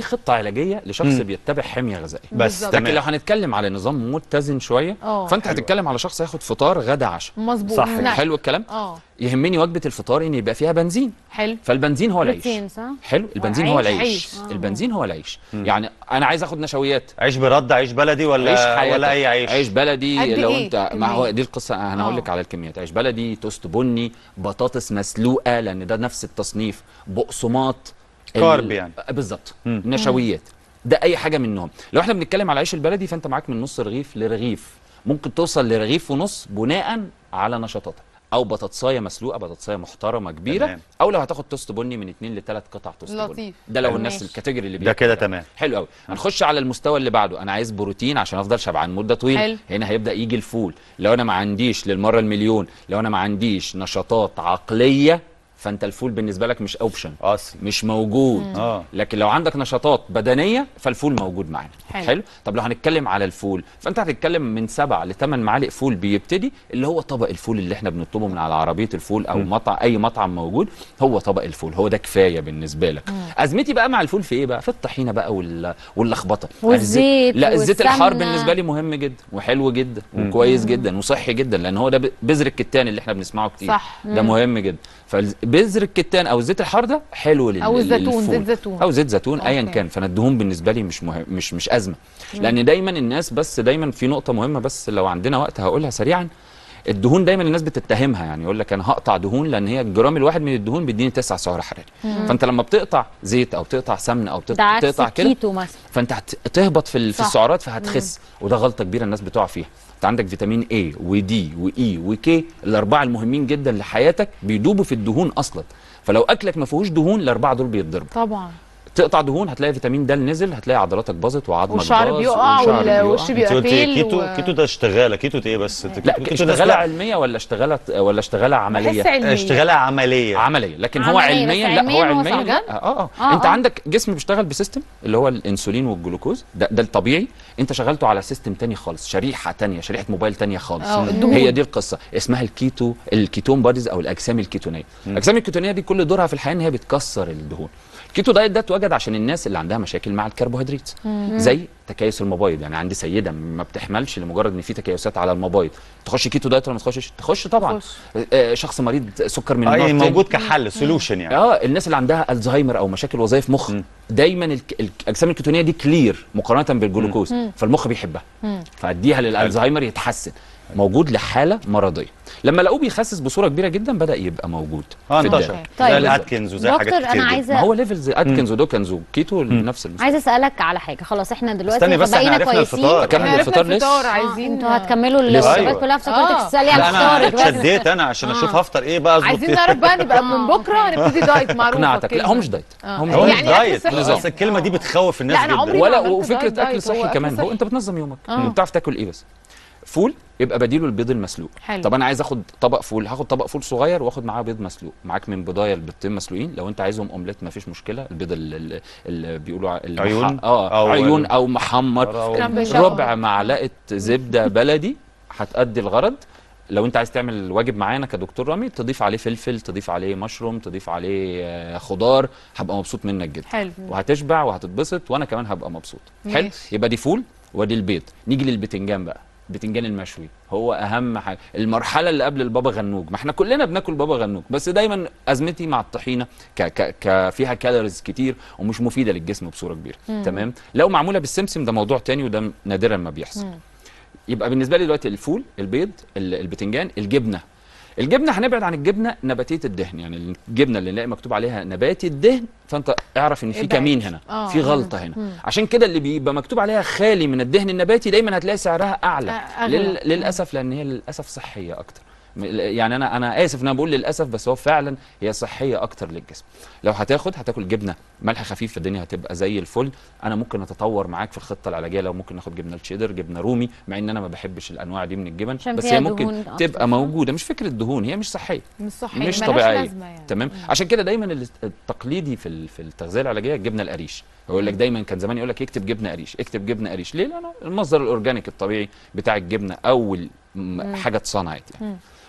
خطه علاجيه لشخص مم. بيتبع حميه غذائيه بس بالظبط. لكن لو تمام هنتكلم على نظام متزن شويه اه فانت حلو. هتتكلم على شخص هياخد فطار غدا عشاء مظبوط صح. نعم. حلو الكلام اه يهمني وجبه الفطار ان يبقى فيها بنزين حلو فالبنزين هو العيش بروتين صح؟ حلو البنزين هو عيش، العيش عيش. آه. البنزين هو العيش مم. يعني انا عايز اخد نشويات عيش برد عيش بلدي عيش ولا حياتك ولا اي عيش عيش بلدي قد لو إيه انت ما هو كمية؟ دي القصه انا هقول آه. لك على الكميات عيش بلدي توست بني بطاطس مسلوقه لان ده نفس التصنيف بقسماط ال- كارب يعني. آه، بالظبط مم. نشويات ده اي حاجه منهم لو احنا بنتكلم على العيش البلدي فانت معاك من نص رغيف لرغيف ممكن توصل لرغيف ونص بناء على نشاطاتك او بطاطسايه مسلوقه بطاطسايه محترمه كبيره تمام. او لو هتاخد توست بني من اتنين لثلاث قطع توست بني لطيف. ده لو حلو. الناس ماشي. الكاتيجوري اللي ده كده بياكل تمام حلو قوي هنخش على المستوى اللي بعده انا عايز بروتين عشان افضل شبعان مده طويله حلو. هنا هيبدا يجي الفول لو انا ما عنديش للمره المليون لو انا ما عنديش نشاطات عقليه فانت الفول بالنسبه لك مش اوبشن اصلي مش موجود اه لكن لو عندك نشاطات بدنيه فالفول موجود معانا حلو. حلو طب لو هنتكلم على الفول فانت هتتكلم من سبع لثمان معالق فول بيبتدي اللي هو طبق الفول اللي احنا بنطلبه من على عربيه الفول او مم. مطعم اي مطعم موجود هو طبق الفول هو ده كفايه بالنسبه لك ازمتي بقى مع الفول في ايه بقى في الطحينه بقى وال... واللخبطه والزيت لا الزيت الحار والسمنة. بالنسبه لي مهم جدا وحلو جدا مم. وكويس جدا وصحي جدا لان هو ده ب- بذر الكتان اللي احنا بنسمعه كتير صح. ده مهم جدا فبذر الكتان او الزيت الحار ده حلو لل... او الزيتون للفول. زيت زيتون او زيت زيتون ايا أوكي. كان فانا الدهون بالنسبه لي مش مهم مش مش ازمه لان دايما الناس بس دايما في نقطه مهمه بس لو عندنا وقت هقولها سريعا الدهون دايما الناس بتتهمها يعني يقول لك انا هقطع دهون لان هي الجرام الواحد من الدهون بيديني 9 سعر حراري فانت لما بتقطع زيت او بتقطع سمنه او ده بتقطع, عكس بتقطع كده الكيتو مثلا فانت هتهبط في ال- في صح. السعرات فهتخس وده غلطه كبيره الناس بتقع فيها انت عندك فيتامين A ودي واي وكي الاربعه المهمين جدا لحياتك بيدوبوا في الدهون اصلا فلو اكلك ما فيهوش دهون الاربعه دول بيتضربوا طبعا تقطع دهون هتلاقي فيتامين د نزل هتلاقي عضلاتك باظت وعظمك والشعر باظ بيقع والشعر بيقع. والوش انت بيبقى قلت فيل كيتو و... كيتو ده اشتغاله كيتو ايه بس لا كيتو ده اشتغاله سلاح. علميه ولا اشتغاله ولا اشتغاله عمليه بحس علمية اشتغاله عمليه عمليه لكن هو عملية، بس علميا لا هو علمياً هو علميا صح. لا اه اه, آه، انت آه. عندك جسم بيشتغل بسيستم اللي هو الانسولين والجلوكوز ده ده الطبيعي انت شغلته على سيستم تاني خالص شريحه تانية شريحه موبايل تانية خالص اه الدهون هي دي القصه اسمها الكيتو الكيتون بوديز او الاجسام الكيتونيه الاجسام الكيتونيه دي كل دورها في الحياه ان هي بتكسر الدهون الكيتو دايت ده اتوجد عشان الناس اللي عندها مشاكل مع الكربوهيدرات زي تكيس المبايض يعني عندي سيده ما بتحملش لمجرد ان في تكيسات على المبايض تخش كيتو دايت ولا ما تخشش تخش طبعا تخش. آه، شخص مريض سكر من اه النوع يعني التاني. موجود كحل سولوشن يعني اه الناس اللي عندها الزهايمر او مشاكل وظائف مخ مم. دايما الك- الاجسام الكيتونيه دي كلير مقارنه بالجلوكوز فالمخ بيحبها فاديها للالزهايمر يتحسن موجود لحاله مرضيه لما لقوه بيخسس بصوره كبيره جدا بدا يبقى موجود اه في انتشر الدم طيب. زي الاتكنز وزي حاجات دكتور كتير انا جدا. عايزه ما هو ليفلز اتكنز ودوكنز وكيتو نفس المستوى عايزه اسالك على حاجه خلاص احنا دلوقتي استني بس احنا بقينا عرفنا كويسين الفطار. أكمل عرفنا الفطار لسه؟ الفطار آه، عايزين انتوا هتكملوا لسه. الوجبات أيوة. كلها افتكرتك آه. تسالي لا على انا فطارك بس. اتشديت انا عشان اشوف هفطر ايه بقى اظبط عايزين إيه. نعرف بقى نبقى آه، من بكره أوكي. نبتدي دايت معروفه اقنعتك لا كلمة. هو مش دايت آه. هو مش هو مش يعني أكل دايت صحي. بس الكلمه دي بتخوف الناس لا، أنا جدا عمري ما ولا عملت وفكره دايت، اكل هو صحي أكل كمان هو صحي. انت بتنظم يومك آه. بتعرف تاكل ايه بس فول يبقى بديله البيض المسلوق حلو. طب انا عايز اخد طبق فول هاخد طبق فول صغير واخد معاه بيض مسلوق معاك من بضايه البيضتين مسلوقين لو انت عايزهم اومليت مفيش مشكله البيض اللي, اللي بيقولوا ع- المح- عيون؟ اه أو- عيون او محمر سكرامبل شاو. ربع معلقه زبده بلدي هتأدي الغرض لو انت عايز تعمل الواجب معانا كدكتور رامي تضيف عليه فلفل تضيف عليه مشروم تضيف عليه آه، خضار هبقى مبسوط منك جدا حلو وهتشبع وهتتبسط وانا كمان هبقى مبسوط حلو ماشي. يبقى دي فول وادي البيض نيجي للبتنجان بقى البتنجان المشوي هو اهم حاجه المرحله اللي قبل البابا غنوج ما احنا كلنا بناكل بابا غنوج بس دايما ازمتي مع الطحينه ك ك ك فيها كالوريز كتير ومش مفيده للجسم بصوره كبيره تمام لو معموله بالسمسم ده موضوع تاني وده نادرا ما بيحصل يبقى بالنسبه لي دلوقتي الفول البيض ال- البتنجان الجبنه الجبنه هنبعد عن الجبنه نباتيه الدهن يعني الجبنه اللي نلاقي مكتوب عليها نباتي الدهن فانت اعرف ان في ابعد. كمين هنا آه. في غلطه هنا عشان كده اللي بيبقى مكتوب عليها خالي من الدهن النباتي دايما هتلاقي سعرها اعلى آه، أغلى. لل... للاسف لان هي للاسف صحيه اكتر م- يعني انا انا اسف ان انا بقول للاسف بس هو فعلا هي صحيه اكتر للجسم لو هتاخد هتاكل جبنه ملح خفيف الدنيا هتبقى زي الفل انا ممكن اتطور معاك في الخطه العلاجيه لو ممكن ناخد جبنه الشيدر جبنه رومي مع ان انا ما بحبش الانواع دي من الجبن عشان بس فيها هي ممكن دهون أكتر، تبقى صح؟ موجوده مش فكره دهون هي مش صحيه مش صحي مش ملهاش طبيعيه لازمة يعني. تمام عشان كده دايما ال- التقليدي في ال- في التغذيه العلاجيه الجبنه القريش يقول لك دايما كان زمان يقول لك اكتب جبنه قريش اكتب جبنه قريش ليه لان المصدر الاورجانيك الطبيعي بتاع الجبنه اول م- حاجه اتصنعت يعني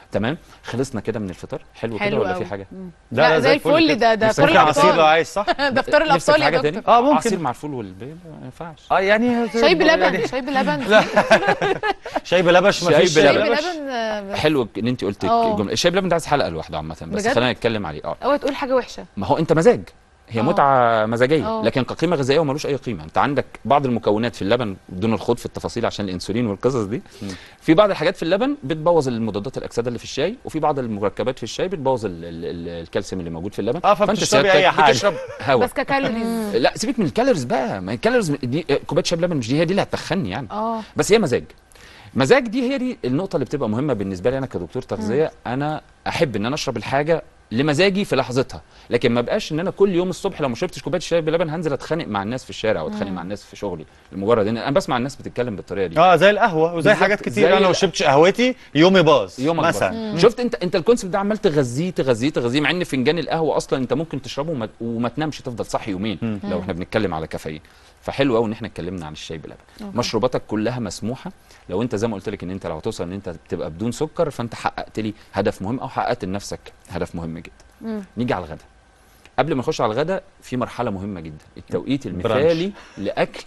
تمام خلصنا كده من الفطار حلو, كده حلو ولا أوي. في حاجه لا زي الفل كده. ده ده نفسك فطار في عصير لو الابطال عايز صح ده فطار نفسك في الابطال يا حاجه دكتور تاني آه، ممكن. عصير مع الفول والبيض ما ينفعش اه يعني شاي بلبن يعني شاي بلبن شاي بلبش ما شاي فيش شاي بلبن. بلبن آه، حلو ان انت قلت آه. الجمله الشاي بلبن ده عايز حلقه لوحده عامه بس بجد؟ خلينا نتكلم عليه اه اوعى تقول حاجه وحشه ما هو انت مزاج هي آه. متعه مزاجيه آه. لكن كقيمه غذائيه وملوش اي قيمه انت عندك بعض المكونات في اللبن بدون الخوض في التفاصيل عشان الانسولين والقصص دي في بعض الحاجات في اللبن بتبوظ المضادات الاكسده اللي في الشاي وفي بعض المركبات في الشاي بتبوظ ال ال ال الكالسيوم اللي موجود في اللبن اه، فبتشربي سيادتك أي حاجة. بتشرب هواء بس ككالوريز لا سيبك من الكالوريز بقى ما الكالوريز دي كوبايه شاي بلبن مش دي هي دي اللي هتخني يعني اه بس هي مزاج مزاج دي هي دي النقطه اللي بتبقى مهمه بالنسبه لي انا كدكتور تغذيه انا احب ان انا اشرب الحاجه لمزاجي في لحظتها لكن ما بقاش ان انا كل يوم الصبح لو ما شربتش كوبايه شاي بلبن هنزل اتخانق مع الناس في الشارع واتخانق مع الناس في شغلي لمجرد ان انا بسمع الناس بتتكلم بالطريقه دي اه زي القهوه وزي بالظبط، حاجات كتير زي انا لو ال- شربتش قهوتي يومي باظ يومك مثلا مثلا شفت انت انت الكونسيبت ده عمال تغذيه تغذيه تغذيه مع ان فنجان القهوه اصلا انت ممكن تشربه وما, وما تنامش تفضل صاحي يومين لو احنا بنتكلم على كافيين فحلو قوي ان احنا اتكلمنا عن الشاي بلبن مشروباتك كلها مسموحه لو انت زي ما قلت لك ان انت لو هتوصل ان انت تبقى بدون سكر فانت حققت لي هدف مهم او حققت لنفسك هدف مهم جدا نيجي على الغداء قبل ما نخش على الغداء في مرحله مهمه جدا التوقيت المثالي لاكل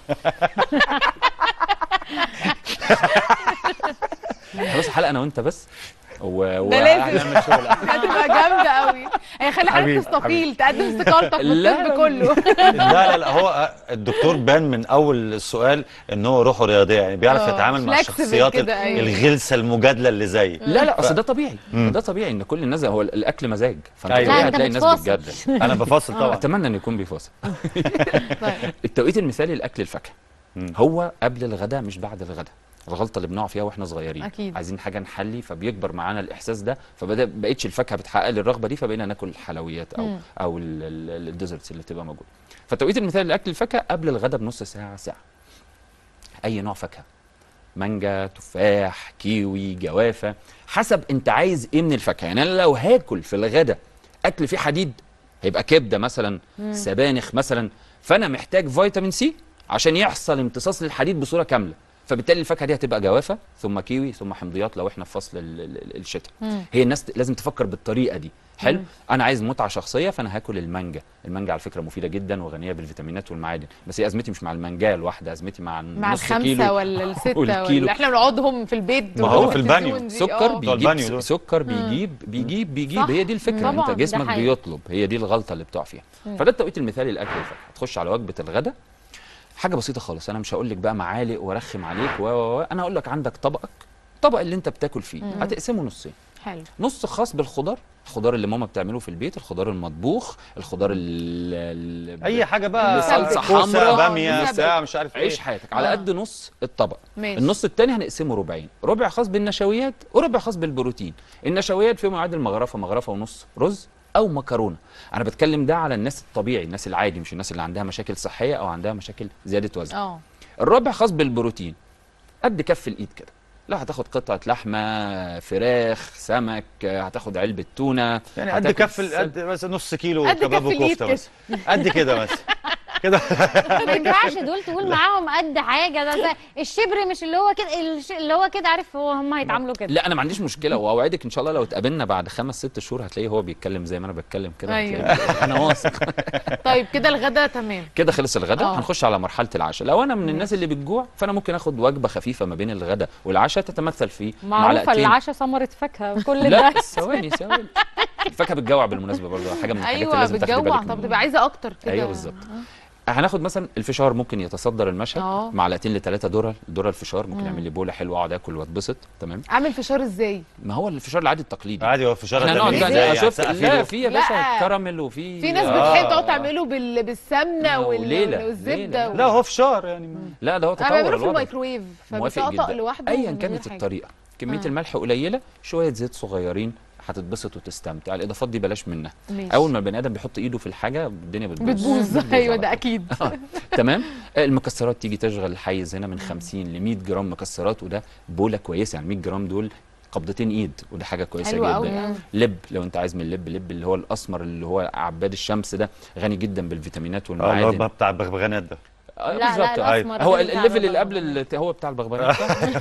خلاص حلقه انا وانت بس و... ده لازم. وهنعمل شغل هتبقى جامده قوي هي خلي حضرتك حبيبي، تستقيل تقدم استقالتك من لا، الطب لا. كله لا لا لا هو الدكتور بان من اول السؤال ان هو روحه رياضيه يعني بيعرف اه، يتعامل مع flexible الشخصيات كده، أيوة. الغلسه المجادله اللي زي لا لا اصل ده طبيعي ده طبيعي ان كل الناس هو الاكل مزاج فانت أيوة. طبيعي لا، أنت هتلاقي الناس بتفاصل. بتجادل انا بفاصل طبعا اتمنى ان يكون بيفاصل طيب. التوقيت المثالي لاكل الفاكهه مم. هو قبل الغداء مش بعد الغداء الغلطه اللي بنقع فيها واحنا صغيرين أكيد. عايزين حاجه نحلي فبيكبر معانا الاحساس ده فبدا بقتش الفاكهه بتحقق لي الرغبه دي فبقينا ناكل الحلويات او مم. او ال- ال- الديزرتس اللي بتبقى موجوده فالتوقيت المثالي لاكل الفاكهه قبل الغداء بنص ساعه ساعه اي نوع فاكهه مانجا تفاح كيوي جوافه حسب انت عايز ايه من الفاكهه يعني انا لو هاكل في الغداء اكل فيه حديد هيبقى كبده مثلا سبانخ مثلا فانا محتاج فيتامين سي عشان يحصل امتصاص للحديد بصوره كامله فبالتالي الفاكهه دي هتبقى جوافه ثم كيوي ثم حمضيات لو احنا في فصل ال- ال- الشتاء هي الناس ت- لازم تفكر بالطريقه دي حلو انا عايز متعه شخصيه فانا هاكل المانجا المانجا على فكره مفيده جدا وغنيه بالفيتامينات والمعادن بس هي ازمتي مش مع المانجا الواحده ازمتي مع مع نص كيلو الخمسه ولا السته والكيلو. ولا احنا بنقعدهم في البيت ما هو في والتلفزيون البانيو. دي. سكر آه. بتوع البانيو بيجيب دول. سكر بيجيب بيجيب بيجيب صح. هي دي الفكره طبعاً، انت ده جسمك حقيقي. بيطلب هي دي الغلطه اللي بتقع فيها فده التوقيت المثالي لاكل الفاكهه هتخش على وجبه الغداء حاجه بسيطه خالص انا مش هقول لك بقى معالق وارخم عليك و و- و انا هقول لك عندك طبقك الطبق اللي انت بتاكل فيه هتقسمه نصين حلو نص خاص بالخضار الخضار اللي ماما بتعمله في البيت الخضار المطبوخ الخضار ال اي حاجه بقى بصلصة كوسة، حمراء، باميه مسبك. بتاع مش عارف ايه عيش حياتك على آه. قد نص الطبق ماشي. النص التاني هنقسمه ربعين ربع خاص بالنشويات وربع خاص بالبروتين النشويات فيهم يعادل مغرفه مغرفه ونص رز او مكرونه انا بتكلم ده على الناس الطبيعي الناس العادي مش الناس اللي عندها مشاكل صحيه او عندها مشاكل زياده وزن اه الربع خاص بالبروتين قد كف الايد كده لا هتاخد قطعه لحمه فراخ سمك هتاخد علبه تونه يعني قد هتاكل كف ال- سل- قد بس نص كيلو قد كباب كف الإيد وكفته كده. بس قد كده بس كده ما ينفعش دول تقول معاهم قد حاجه ده, ده الشبر مش اللي هو كده الش- اللي هو كده عارف هو هم هيتعاملوا كده لا انا ما عنديش مشكله واوعدك ان شاء الله لو اتقابلنا بعد خمس ست شهور هتلاقيه هو بيتكلم زي ما انا بتكلم كده أيوة. هتلاقيه- انا واثق طيب كده الغدا تمام كده خلص الغداء آه. هنخش على مرحله العشاء لو انا من الناس اللي بتجوع فانا ممكن اخد وجبه خفيفه ما بين الغداء والعشاء تتمثل في معروفه معلقتين العشاء ثمره فاكهه كل لا ده ثواني ثواني الفاكهه بتجوع بالمناسبه برضه حاجه من الحاجات اللي ايوه لازم تاخدي بتجوع بالك طب منها تبقى عايزه اكتر كده ايوه بالظبط هناخد مثلا الفشار ممكن يتصدر المشهد آه. معلقتين لثلاثه ذره ذره الفشار ممكن يعمل لي بوله حلوه اقعد اكل واتبسط تمام اعمل فشار ازاي ما هو الفشار العادي التقليدي عادي هو فشار احنا نقعد التمرين بقى ازاي؟ شوف هتسقفي لا له؟ في يا لا. باشا كراميل وفي في ناس آه. بتحب تقعد تعمله بال... بالسمنه آه، وال... وليلة، والزبده ليلة. و... لا هو فشار يعني لا ده هو انا تطور بعمله في الوضع الميكرويف موافق فبيتقطع جدا لوحده ايا من غير كانت حاجة. الطريقه كميه آه. الملح قليله شويه زيت صغيرين هتتبسط وتستمتع الاضافات دي بلاش منها ماشي. اول ما البني ادم بيحط ايده في الحاجه الدنيا بتبوظ بتبوظ ايوه على ده طول. اكيد تمام آه، المكسرات تيجي تشغل الحيز هنا من 50 ل 100 جرام مكسرات وده بوله كويسه يعني 100 جرام دول قبضتين ايد وده حاجه كويسه حلو جدا قوي. يعني. لب لو انت عايز من اللب لب اللي هو الاسمر اللي هو عباد الشمس ده غني جدا بالفيتامينات اه اللي هو والمعادن بتاع البغبغانات ده آه، لا لا بالظبط. الاسمر هو ده بتاع الليفل اللي البغبغان. قبل الت- هو بتاع البغبغانات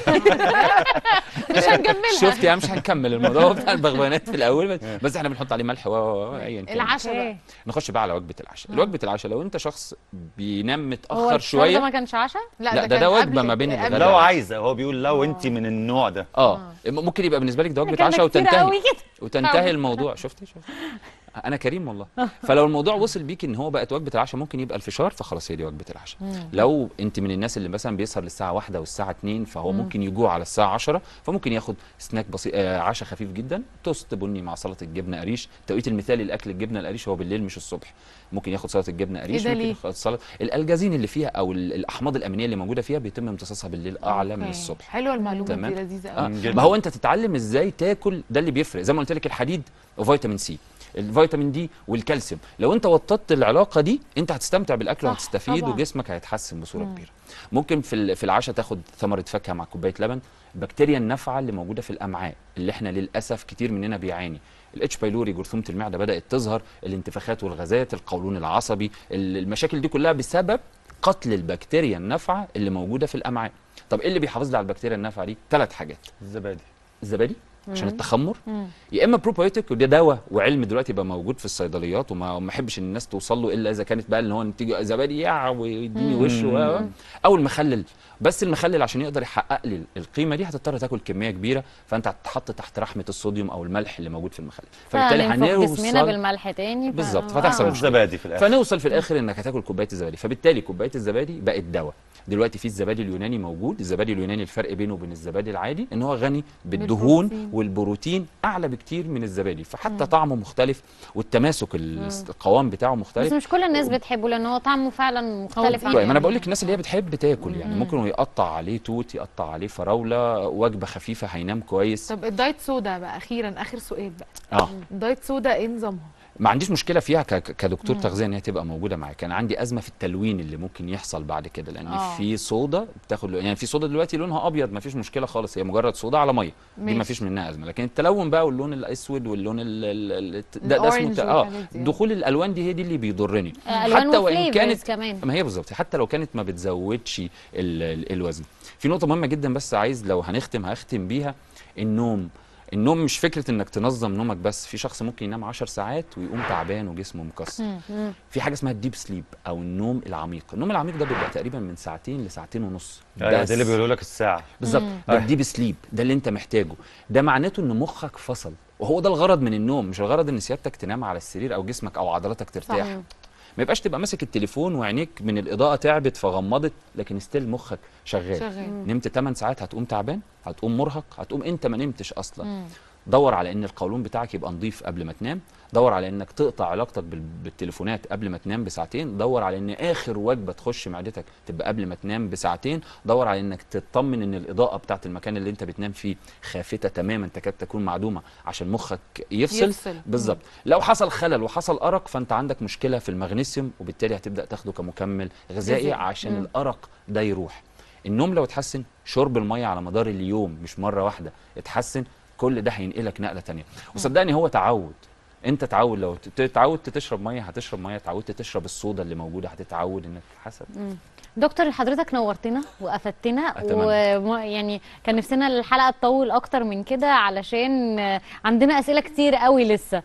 مش هنكملها شفت يا مش هنكمل الموضوع هو بتاع البغبغانات في الاول بس, بس احنا بنحط عليه ملح و- و و- ايا كان العشاء بقى اوكي. نخش بقى على وجبه العشاء وجبه العشاء لو انت شخص بينام هو متاخر الفطار ده شويه ما كانش عشاء لا، ده- كان ده وجبة قبل- ما بين قبل- الغداء. لو عايزه هو بيقول لو انت من النوع ده اه ممكن يبقى بالنسبه لك ده وجبه كان عشاء كتير وتنتهي قوي كده وتنتهي الموضوع شفتي شفتي انا كريم والله فلو الموضوع وصل بيك ان هو بقت وجبه العشاء ممكن يبقى الفشار فخلاص هي دي وجبه العشاء لو انت من الناس اللي مثلا بيسهر للساعه واحدة والساعه 2 فهو ممكن يجوع على الساعه 10 فممكن ياخد سناك بسيط آه عشاء خفيف جدا توست بني مع سلطه جبنه قريش التوقيت المثالي لاكل الجبنه القريش هو بالليل مش الصبح ممكن ياخد سلطه جبنه قريش ده ممكن ليه؟ ياخد سلطه الالجازين اللي فيها او ال- الاحماض الامينيه اللي موجوده فيها بيتم امتصاصها بالليل اعلى من أوكي. الصبح حلوه المعلومه تمام. دي لذيذه آه. قوي جدا. ما هو انت تتعلم ازاي تاكل ده اللي بيفرق زي ما قلت لك الحديد وفيتامين سي الفيتامين دي والكالسيوم لو انت وطدت العلاقه دي انت هتستمتع بالاكل صح، وهتستفيد طبعا. وجسمك هيتحسن بصوره كبيره ممكن في ال- في العشاء تاخد ثمره فاكهه مع كوبايه لبن البكتيريا النافعه اللي موجوده في الامعاء اللي احنا للاسف كتير مننا بيعاني الاتش بايلوري جرثومه المعده بدات تظهر الانتفاخات والغازات القولون العصبي ال- المشاكل دي كلها بسبب قتل البكتيريا النافعه اللي موجوده في الامعاء طب ايه اللي بيحافظ لي على البكتيريا النافعه دي ثلاث حاجات الزبادي الزبادي عشان التخمر يا اما بروبايوتيك وده دواء وعلم دلوقتي بقى موجود في الصيدليات وما ما احبش ان الناس توصل له الا اذا كانت بقى اللي هو تيجي زبادي يع ويديني وش و- و- او المخلل بس المخلل عشان يقدر يحقق لي القيمه دي هتضطر تاكل كميه كبيره فانت هتتحط تحت رحمه الصوديوم او الملح اللي موجود في المخلل فبالتالي فهننفخ جسمنا هنوصل بالملح تاني ف- بالظبط، آه. فتحصل آه. مشكلة. الزبادي في الاخر فنوصل في الاخر انك هتاكل كوبايه الزبادي فبالتالي كوبايه الزبادي بقت دواء دلوقتي في الزبادي اليوناني موجود الزبادي اليوناني الفرق بينه وبين الزبادي العادي ان هو غني بالدهون بالبروتين. والبروتين اعلى بكتير من الزبادي فحتى طعمه مختلف والتماسك ال- القوام بتاعه بس مختلف مش كل الناس بتحبه لان هو طعمه فعلا مختلف طيب، طيب ما انا يعني. بقول لك الناس اللي هي بتحب تاكل يعني ممكن يقطع عليه توت يقطع عليه فراوله وجبه خفيفه هينام كويس طب الدايت سودا بقى اخيرا اخر سؤال بقى اه الدايت سودا ايه نظامها ما عنديش مشكله فيها ك- ك- كدكتور تغذيه ان هي تبقى موجوده معايا كان عندي ازمه في التلوين اللي ممكن يحصل بعد كده لان آه. في صودا بتاخد يعني في صودا دلوقتي لونها ابيض ما فيش مشكله خالص هي مجرد صودا على ميه دي ماشي. ما فيش منها ازمه لكن التلون بقى واللون الاسود واللون ال ال ال ده, ده اسمه الأورنج الت- اه والحاجات دي. دخول الالوان دي هي دي اللي بيضرني آه، ألوان حتى وان وفليفرز كانت كمان. ما هي بالظبط حتى لو كانت ما بتزودش ال ال الوزن في نقطه مهمه جدا بس عايز لو هنختم هختم بيها النوم النوم مش فكره انك تنظم نومك بس في شخص ممكن ينام 10 ساعات ويقوم تعبان وجسمه مكسر في حاجه اسمها الديب سليب او النوم العميق النوم العميق ده بيبقى تقريبا من ساعتين لساعتين ونص ايوه بس. ده اللي بيقولوا لك الساعه بالظبط ده الديب سليب ده اللي انت محتاجه ده معناته ان مخك فصل وهو ده الغرض من النوم مش الغرض ان سيادتك تنام على السرير او جسمك او عضلاتك ترتاح صح. ما يبقاش تبقى ماسك التليفون وعينيك من الاضاءه تعبت فغمضت لكن ستيل مخك شغال شغال نمت 8 ساعات هتقوم تعبان هتقوم مرهق هتقوم انت ما نمتش اصلا دور على ان القولون بتاعك يبقى نظيف قبل ما تنام دور على انك تقطع علاقتك بال- بالتليفونات قبل ما تنام بساعتين دور على ان اخر وجبه تخش معدتك تبقى قبل ما تنام بساعتين دور على انك تطمن ان الاضاءه بتاعت المكان اللي انت بتنام فيه خافته تماما تكاد تكون معدومه عشان مخك يفصل, يفصل. بالظبط لو حصل خلل وحصل ارق فانت عندك مشكله في المغنيسيوم وبالتالي هتبدا تاخده كمكمل غذائي غذائي. عشان الارق ده يروح النوم لو اتحسن شرب الميه على مدار اليوم مش مره واحده اتحسن كل ده هينقلك نقله تانية وصدقني هو تعود انت تعود لو ت- تعودت تشرب ميه هتشرب ميه تعودت تشرب الصودا اللي موجوده هتتعود انك حسب دكتور حضرتك نورتنا وافدتنا أتمنى. ويعني كان نفسنا الحلقه تطول اكتر من كده علشان عندنا اسئله كتير قوي لسه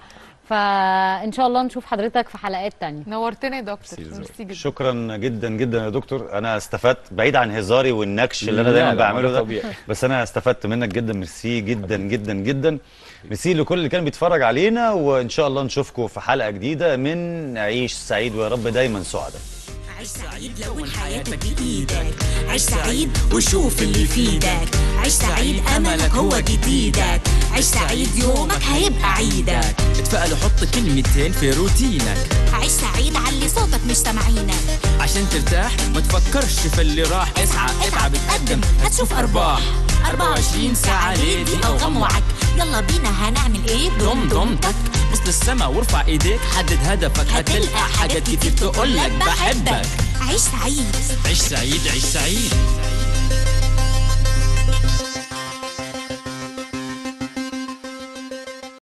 فان شاء الله نشوف حضرتك في حلقات تانية نورتنا يا دكتور ميرسي ميرسي جدا شكرا جدا جدا يا دكتور انا استفدت بعيد عن هزاري والنكش اللي انا لا، دايما لا، بعمله ده ده طبيعي. بس انا استفدت منك جدا ميرسي جدا جدا جدا ميرسي لكل اللي كان بيتفرج علينا وان شاء الله نشوفكم في حلقه جديده من عيش سعيد ويا رب دايما سعداء عيش سعيد لون حياتك بإيدك عيش سعيد وشوف اللي يفيدك عيش سعيد أملك هو جديدك عيش سعيد يومك هيبقى عيدك اتفقل وحط كلمتين في روتينك عيش سعيد علي صوتك مش سامعينك عشان ترتاح ما تفكرش في اللي راح اسعى اتعب اتقدم هتشوف أرباح 24 ساعة ليه دي أوغام وعك يلا بينا هنعمل إيه ضم ضمتك بص للسما وارفع ايديك حدد هدفك هتلقى حاجات كتير تقولك بحبك عيش سعيد عيش سعيد عيش سعيد